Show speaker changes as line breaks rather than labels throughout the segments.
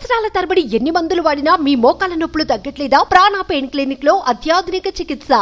సంవత్సరాల తరబడి ఎన్ని మందులు వాడినా మీ మోకాల నొప్పులు తగ్గట్లేదా ప్రాణ పెయిన్ క్లినిక్ లో అత్యాధునిక చికిత్స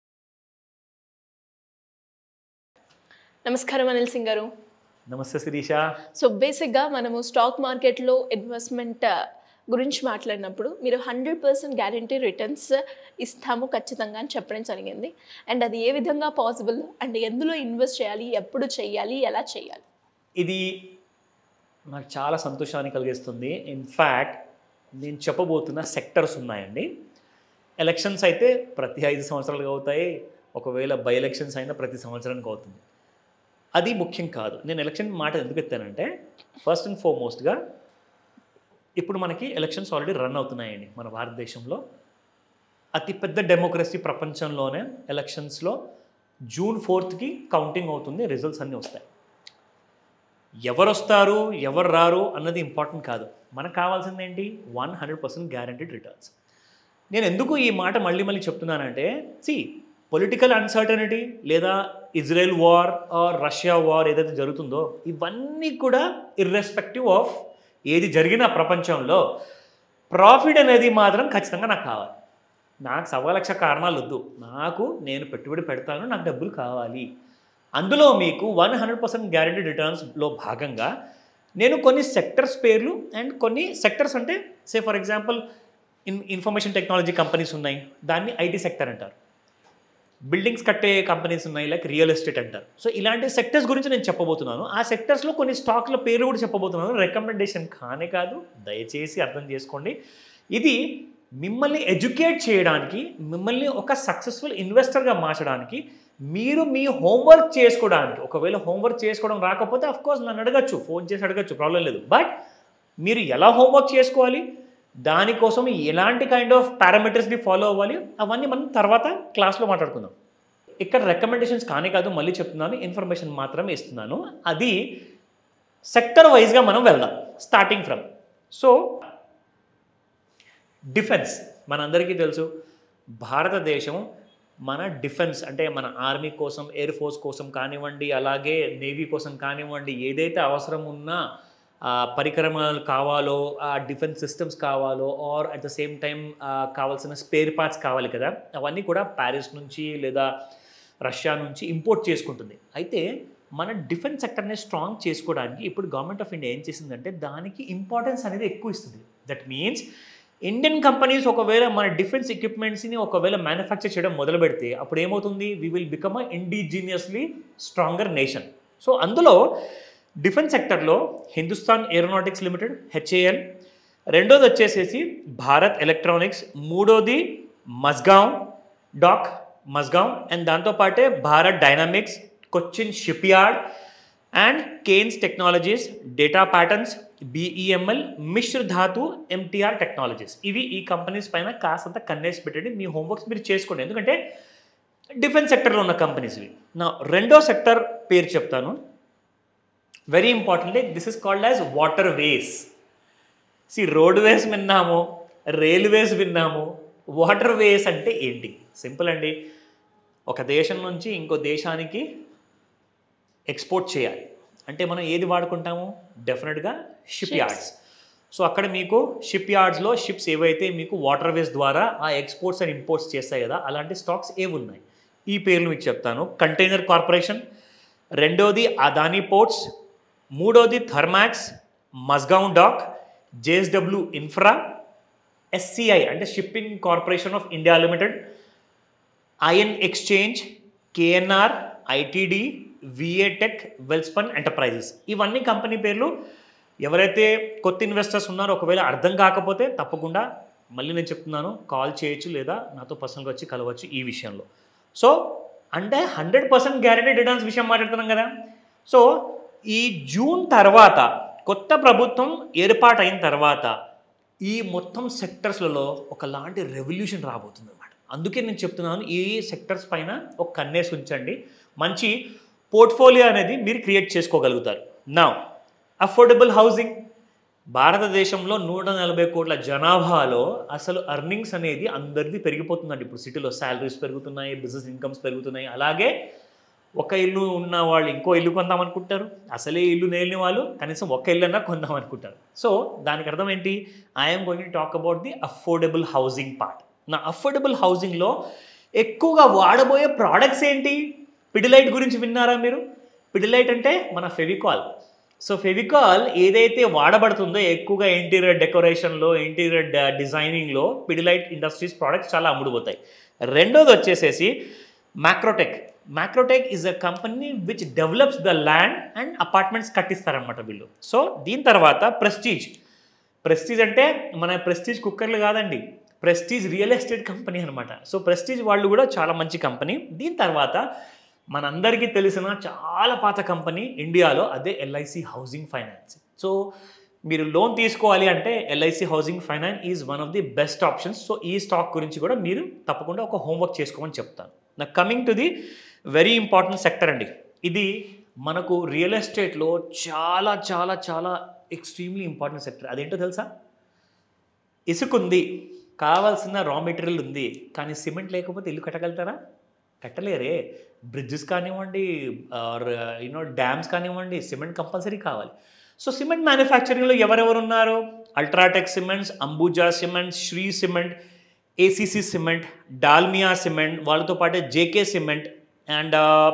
నమస్కారం అనిల్ సింగ్ గారు
నమస్తే శిరీష
సో బేసిక్గా మనము స్టాక్ మార్కెట్లో ఇన్వెస్ట్మెంట్ గురించి మాట్లాడినప్పుడు మీరు హండ్రెడ్ పర్సెంట్ గ్యారంటీ రిటర్న్స్ ఇస్తాము ఖచ్చితంగా అని చెప్పడం జరిగింది అండ్ అది ఏ విధంగా పాసిబుల్ అండ్ ఎందులో ఇన్వెస్ట్ చేయాలి ఎప్పుడు చేయాలి ఎలా చేయాలి
ఇది నాకు చాలా సంతోషాన్ని కలిగిస్తుంది ఇన్ఫ్యాక్ట్ నేను చెప్పబోతున్న సెక్టర్స్ ఉన్నాయండి ఎలక్షన్స్ అయితే ప్రతి ఐదు సంవత్సరాలుగా అవుతాయి ఒకవేళ బై ఎలక్షన్స్ అయినా ప్రతి సంవత్సరానికి అవుతుంది అది ముఖ్యం కాదు నేను ఎలక్షన్ మాట ఎందుకు ఎత్తానంటే ఫస్ట్ అండ్ ఫార్మోస్ట్గా ఇప్పుడు మనకి ఎలక్షన్స్ ఆల్రెడీ రన్ అవుతున్నాయండి మన భారతదేశంలో అతిపెద్ద డెమోక్రసీ ప్రపంచంలోనే ఎలక్షన్స్లో జూన్ ఫోర్త్కి కౌంటింగ్ అవుతుంది రిజల్ట్స్ అన్నీ వస్తాయి ఎవరు వస్తారు ఎవరు రారు అన్నది ఇంపార్టెంట్ కాదు మనకు కావాల్సింది ఏంటి one hundred percent guaranteed returns నేను ఎందుకు ఈ మాట మళ్ళీ మళ్ళీ చెప్తున్నానంటే సి పొలిటికల్ అన్సర్టనిటీ లేదా Israel war or Russia war ఏదైతే జరుగుతుందో ఇవన్నీ కూడా ఇర్రెస్పెక్టివ్ ఆఫ్ ఏది జరిగిన ప్రపంచంలో ప్రాఫిట్ అనేది మాత్రం ఖచ్చితంగా నాకు కావాలి నాకు సవా లక్ష కారణాలు వద్దు నాకు నేను పెట్టుబడి పెడతాను నాకు డబ్బులు కావాలి అందులో మీకు వన్ హండ్రెడ్ పర్సెంట్ గ్యారంటీ రిటర్న్స్లో భాగంగా నేను కొన్ని సెక్టర్స్ పేర్లు అండ్ కొన్ని సెక్టర్స్ అంటే say for example in information technology companies ఉన్నాయి దాన్ని ఐటీ సెక్టర్ అంటారు బిల్డింగ్స్ కట్టే కంపెనీస్ ఉన్నాయి లైక్ రియల్ ఎస్టేట్ అంటారు సో ఇలాంటి సెక్టర్స్ గురించి నేను చెప్పబోతున్నాను ఆ సెక్టర్స్లో కొన్ని స్టాక్ల పేర్లు కూడా చెప్పబోతున్నాను రికమెండేషన్ కానే కాదు దయచేసి అర్థం చేసుకోండి ఇది మిమ్మల్ని ఎడ్యుకేట్ చేయడానికి మిమ్మల్ని ఒక సక్సెస్ఫుల్ ఇన్వెస్టర్గా మార్చడానికి మీరు మీ హోంవర్క్ చేసుకోవడానికి ఒకవేళ హోంవర్క్ చేసుకోవడం రాకపోతే అఫ్ కోర్స్ నన్ను అడగచ్చు ఫోన్ చేసి అడగచ్చు ప్రాబ్లం లేదు బట్ మీరు ఎలా హోంవర్క్ చేసుకోవాలి దానికోసం ఎలాంటి కైండ్ ఆఫ్ పారామీటర్స్ని ఫాలో అవ్వాలి అవన్నీ మనం తర్వాత క్లాస్లో మాట్లాడుకుందాం ఇక్కడ రికమెండేషన్స్ కానే కాదు మళ్ళీ చెప్తున్నాను ఇన్ఫర్మేషన్ మాత్రమే ఇస్తున్నాను అది సెక్టర్ వైజ్గా మనం వెళ్దాం స్టార్టింగ్ ఫ్రమ్ సో డిఫెన్స్ మనందరికీ తెలుసు భారతదేశం మన డిఫెన్స్ అంటే మన ఆర్మీ కోసం ఎయిర్ ఫోర్స్ కోసం కానివ్వండి అలాగే నేవీ కోసం కానివ్వండి ఏదైతే అవసరం ఉన్నా ఆ, పరికరమాలు కావాలో ఆ డిఫెన్స్ సిస్టమ్స్ కావాలో or at the same time కావాల్సిన స్పేర్ పార్ట్స్ కావాలి కదా అవన్నీ కూడా ప్యారిస్ నుంచి లేదా రష్యా నుంచి ఇంపోర్ట్ చేసుకుంటుంది అయితే మన డిఫెన్స్ సెక్టర్ని స్ట్రాంగ్ చేసుకోవడానికి ఇప్పుడు గవర్నమెంట్ ఆఫ్ ఇండియా ఏం చేసిందంటే దానికి ఇంపార్టెన్స్ అనేది ఎక్కువ ఇస్తుంది దట్ మీన్స్ ఇండియన్ కంపెనీస్ ఒకవేళ మన డిఫెన్స్ ఎక్విప్మెంట్స్ని ఒకవేళ మ్యానుఫ్యాక్చర్ చేయడం మొదలు పెడితే అప్పుడు ఏమవుతుంది we will become a indigenously stronger nation so అందులో డిఫెన్స్ సెక్టర్లో హిందుస్థాన్ ఏరోనాటిక్స్ లిమిటెడ్ హెచ్ఏఎల్ రెండోది వచ్చేసేసి భారత్ ఎలక్ట్రానిక్స్ మూడోది మస్గావ్ డాక్ మస్గావ్ అండ్ దాంతోపాటే Bharat Dynamics Cochin shipyard and Kaynes technologies data patterns BEML Mishra Dhatu MTR technologies ఇవి ఈ కంపెనీస్ పైన కాసంత కన్నేసి పెట్టండి మీ హోంవర్క్స్ మీరు చేసుకోండి ఎందుకంటే డిఫెన్స్ సెక్టర్లో ఉన్న కంపెనీస్ ఇవి నా రెండో సెక్టర్ పేరు చెప్తాను very importantly this is called as water ways see road ways విన్నాము రైల్వేస్ విన్నాము వాటర్ వేస్ అంటే ఏంటి సింపుల్ అండి ఒక దేశం నుంచి ఇంకో దేశానికి ఎక్స్పోర్ట్ చేయాలి అంటే మనం ఏది వాడుకుంటాము డెఫినెట్గా షిప్
Ships.
యార్డ్స్ సో అక్కడ మీకు షిప్ యార్డ్స్లో షిప్స్ ఏవైతే మీకు వాటర్ వేస్ ద్వారా ఆ ఎక్స్పోర్ట్స్ అండ్ ఇంపోర్ట్స్ చేస్తాయి కదా అలాంటి స్టాక్స్ ఏవి ఉన్నాయి ఈ పేర్లు మీకు చెప్తాను కంటైనర్ కార్పొరేషన్ రెండోది అదానీ పోర్ట్స్ మూడోది Thermax Mazagon dock JSW infra SCI అంటే shipping corporation of India limited IN exchange KNR ITD VA tech Welspun enterprises ఇవన్నీ కంపెనీ పేర్లు ఎవరైతే కొత్త ఇన్వెస్టర్స్ ఉన్నారో ఒకవేళ అర్థం కాకపోతే తప్పకుండా మళ్ళీ నేను చెప్తున్నాను కాల్ చేయొచ్చు లేదా నాతో పర్సనల్గా వచ్చి కలవచ్చు ఈ విషయంలో సో అంటే హండ్రెడ్ పర్సెంట్ గ్యారెంటీ రిటర్న్స్ విషయం మాట్లాడుతున్నాం కదా సో ఈ జూన్ తర్వాత కొత్త ప్రభుత్వం ఏర్పాటైన తర్వాత ఈ మొత్తం సెక్టర్స్లలో ఒకలాంటి రెవల్యూషన్ రాబోతుంది అనమాట అందుకే నేను చెప్తున్నాను ఈ సెక్టర్స్ పైన ఒక కన్నేసి ఉంచండి మంచి పోర్ట్ఫోలియో అనేది మీరు క్రియేట్ చేసుకోగలుగుతారు నా అఫోర్డబుల్ హౌసింగ్ భారతదేశంలో నూట నలభై కోట్ల జనాభాలో అసలు అర్నింగ్స్ అనేది అందరిది పెరిగిపోతుందండి ఇప్పుడు సిటీలో శాలరీస్ పెరుగుతున్నాయి బిజినెస్ ఇన్కమ్స్ పెరుగుతున్నాయి అలాగే ఒక ఇల్లు ఉన్న వాళ్ళు ఇంకో ఇల్లు కొందాం అనుకుంటారు అసలే ఇల్లు నేలిన వాళ్ళు కనీసం ఒక ఇల్లు అన్నా కొందాం అనుకుంటారు సో దానికి అర్థం ఏంటి I'm going to talk about the affordable housing part నా అఫోర్డబుల్ హౌసింగ్లో ఎక్కువగా వాడబోయే ప్రోడక్ట్స్ ఏంటి పిడిలైట్ గురించి విన్నారా మీరు పిడిలైట్ అంటే మన ఫెవికాల్ సో ఫెవికాల్ ఏదైతే వాడబడుతుందో ఎక్కువగా ఇంటీరియర్ డెకరేషన్లో ఇంటీరియర్ డిజైనింగ్లో పిడిలైట్ ఇండస్ట్రీస్ ప్రోడక్ట్స్ చాలా అమ్ముడుపోతాయి రెండోది వచ్చేసేసి Macrotech Macrotech is a company which develops the land and apartments కట్టిస్తారనమాట వీళ్ళు సో దీని తర్వాత ప్రెస్టీజ్ ప్రెస్టీజ్ అంటే మన ప్రెస్టీజ్ కుక్కర్లు కాదండి ప్రెస్టీజ్ రియల్ ఎస్టేట్ కంపెనీ అనమాట సో ప్రెస్టీజ్ వాళ్ళు కూడా చాలా మంచి కంపెనీ దీని తర్వాత మనందరికీ తెలిసిన చాలా పాత కంపెనీ ఇండియాలో అదే ఎల్ఐసి హౌసింగ్ ఫైనాన్స్ సో మీరు లోన్ తీసుకోవాలి అంటే LIC housing finance is one of the best options so ఈ స్టాక్ గురించి కూడా మీరు తప్పకుండా ఒక హోంవర్క్ చేసుకోమని చెప్తాను నా coming to the very important sector అండి ఇది మనకు రియల్ ఎస్టేట్లో చాలా చాలా చాలా ఎక్స్ట్రీమ్లీ ఇంపార్టెంట్ సెక్టర్ అదేంటో తెలుసా ఇసుక ఉంది కావాల్సిన రా మెటీరియల్ ఉంది కానీ సిమెంట్ లేకపోతే ఇల్లు కట్టగలుగుతారా కట్టలేరే బ్రిడ్జెస్ కానివ్వండి యూనో డ్యామ్స్ కానివ్వండి సిమెంట్ కంపల్సరీ కావాలి సో సిమెంట్ మ్యానుఫ్యాక్చరింగ్లో ఎవరెవరు ఉన్నారు UltraTech cements Ambuja cement Shree cement ACC cement Dalmia cement వాళ్ళతో పాటే JK cement and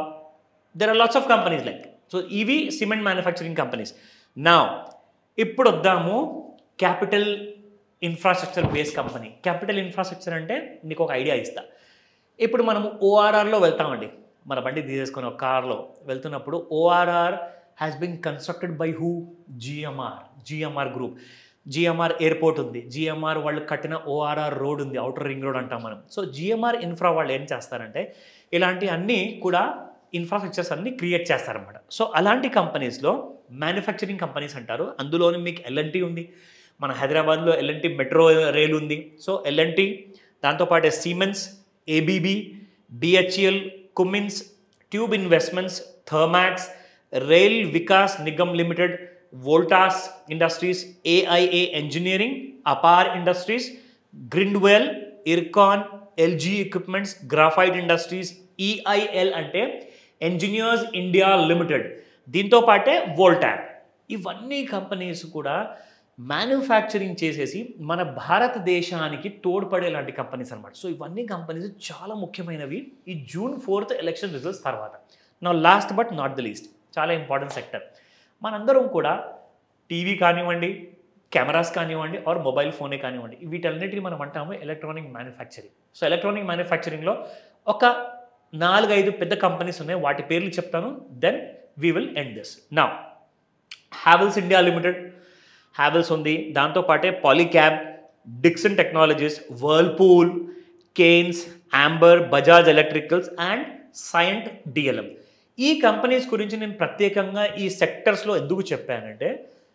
there are lots of companies like so ఇవి సిమెంట్ మ్యానుఫ్యాక్చరింగ్ కంపెనీస్ నా ఇప్పుడు వద్దాము capital infrastructure base company capital infrastructure అంటే నీకు ఒక ఐడియా ఇస్తా ఇప్పుడు మనము ఓఆర్ఆర్లో వెళ్తామండి మన బండి తీసేసుకొని ఒక కార్లో వెళ్తున్నప్పుడు ORR has been constructed by who GMR GMR group GMR airport ఉంది జిఎంఆర్ వాళ్ళు కట్టిన ఓఆర్ఆర్ రోడ్ ఉంది అవుటర్ రింగ్ రోడ్ అంటాం మనం సో జిఎంఆర్ ఇన్ఫ్రా వాళ్ళు ఏం చేస్తారంటే ఇలాంటి అన్నీ కూడా ఇన్ఫ్రాస్ట్రక్చర్స్ అన్ని క్రియేట్ చేస్తారన్నమాట సో అలాంటి కంపెనీస్లో మ్యానుఫ్యాక్చరింగ్ కంపెనీస్ అంటారు అందులోనే మీకు ఎల్ఎన్టీ ఉంది మన హైదరాబాద్లో ఎల్ఎన్టీ మెట్రో రైల్ ఉంది సో ఎల్ఎన్టీ దాంతోపాటే Siemens ABB DHL Cummins tube investments Thermax rail Vikas Nigam limited Voltas industries AIA engineering Apar industries Grindwell Ircon LG equipments graphite industries EIL అంటే ఎంజినియర్స్ ఇండియా లిమిటెడ్ దీంతో పాటే వోల్టాప్ ఇవన్నీ కంపెనీస్ కూడా మ్యానుఫ్యాక్చరింగ్ చేసేసి మన భారతదేశానికి తోడ్పడే లాంటి కంపెనీస్ అనమాట సో ఇవన్నీ కంపెనీస్ చాలా ముఖ్యమైనవి ఈ జూన్ ఫోర్త్ ఎలక్షన్ రిజల్ట్స్ తర్వాత నా last but not the least చాలా ఇంపార్టెంట్ సెక్టర్ మనందరం కూడా టీవీ కానివ్వండి కెమెరాస్ కానివ్వండి ఆర్ మొబైల్ ఫోనే కానివ్వండి వీటన్నిటిని మనం అంటాము ఎలక్ట్రానిక్ మ్యానుఫ్యాక్చరింగ్ సో ఎలక్ట్రానిక్ మ్యానుఫ్యాక్చరింగ్లో ఒక నాలుగైదు పెద్ద కంపెనీస్ ఉన్నాయి వాటి పేర్లు చెప్తాను then we will end this నా హ్యావెల్స్ ఇండియా లిమిటెడ్ హ్యావెల్స్ ఉంది దాంతోపాటే Polycab Dixon technologies Whirlpool Kaynes Amber Bajaj electricals and Cyient DLM ఈ కంపెనీస్ గురించి నేను ప్రత్యేకంగా ఈ సెక్టర్స్లో ఎందుకు చెప్పానంటే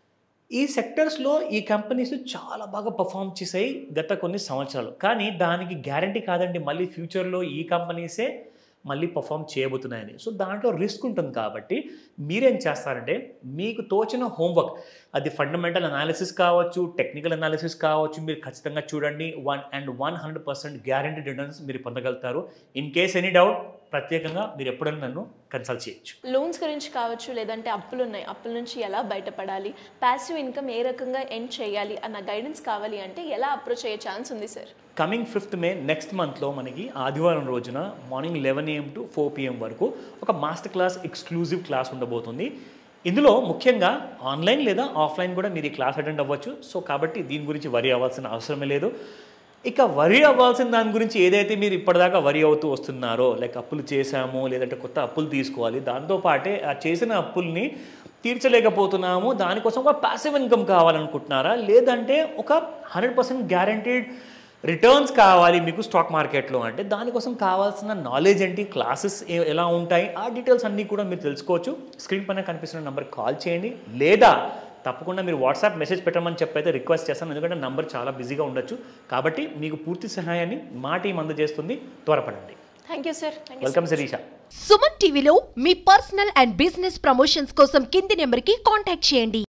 ఈ సెక్టర్స్లో ఈ కంపెనీస్ చాలా బాగా పర్ఫామ్ చేసాయి గత కొన్ని సంవత్సరాలు కానీ దానికి గ్యారంటీ కాదండి మళ్ళీ ఫ్యూచర్లో ఈ కంపెనీసే మళ్ళీ పర్ఫామ్ చేయబోతున్నాయని సో దాంట్లో రిస్క్ ఉంటుంది కాబట్టి మీరేం చేస్తారంటే మీకు తోచిన హోంవర్క్ అది ఫండమెంటల్ అనాలిసిస్ కావచ్చు టెక్నికల్ అనాలిసిస్ కావచ్చు మీరు ఖచ్చితంగా చూడండి one and one hundred percent guarantee returns మీరు పొందగలుగుతారు ఇన్ కేస్ ఎనీ డౌట్ ప్రత్యేకంగా మీరు ఎప్పుడైనా నన్ను కన్సల్ట్ చేయొచ్చు
లోన్స్ గురించి కావచ్చు లేదంటే అప్పులు ఉన్నాయి అప్పుల నుంచి ఎలా బయటపడాలి ప్యాసివ్ ఇన్కమ్ ఏ రకంగా ఎండ్ చేయాలి అన్న గైడెన్స్ కావాలి అంటే ఎలా అప్రోచ్ అయ్యే ఛాన్స్ ఉంది sir
coming fifth May next మంత్లో మనకి ఆదివారం రోజున morning eleven AM to four PM వరకు ఒక మాస్టర్ క్లాస్ ఎక్స్క్లూజివ్ క్లాస్ ఉండబోతుంది ఇందులో ముఖ్యంగా ఆన్లైన్ లేదా ఆఫ్లైన్ కూడా మీరు ఈ క్లాస్ అటెండ్ అవ్వచ్చు సో కాబట్టి దీని గురించి వరి అవ్వాల్సిన అవసరమే లేదు ఇక వరి అవ్వాల్సిన దాని గురించి ఏదైతే మీరు ఇప్పటిదాకా వరి అవుతూ వస్తున్నారో లైక్ అప్పులు చేశాము లేదంటే కొత్త అప్పులు తీసుకోవాలి దాంతోపాటే ఆ చేసిన అప్పుల్ని తీర్చలేకపోతున్నాము దానికోసం ఒక ప్యాసివ్ ఇన్కమ్ కావాలనుకుంటున్నారా లేదంటే ఒక హండ్రెడ్ పర్సెంట్ గ్యారంటీడ్ రిటర్న్స్ కావాలి మీకు స్టాక్ మార్కెట్లో అంటే దానికోసం కావాల్సిన నాలెడ్జ్ ఏంటి క్లాసెస్ ఎలా ఉంటాయి ఆ డీటెయిల్స్ అన్నీ కూడా మీరు తెలుసుకోవచ్చు స్క్రీన్ పైన కనిపిస్తున్న నెంబర్ కాల్ చేయండి లేదా తప్పకుండా మీరు వాట్సాప్ మెసేజ్ పెట్టమని చెప్పైతే రిక్వెస్ట్ చేస్తాను ఎందుకంటే నంబర్ చాలా బిజీగా ఉండొచ్చు కాబట్టి మీకు పూర్తి సహాయాన్ని మా టీం అందజేస్తుంది త్వరపడండి
thank you sir thank you
welcome Sirisha
Suman టీవీలో మీ పర్సనల్ అండ్ బిజినెస్ ప్రమోషన్స్ కోసం కింది నెంబర్కి కాంటాక్ట్ చేయండి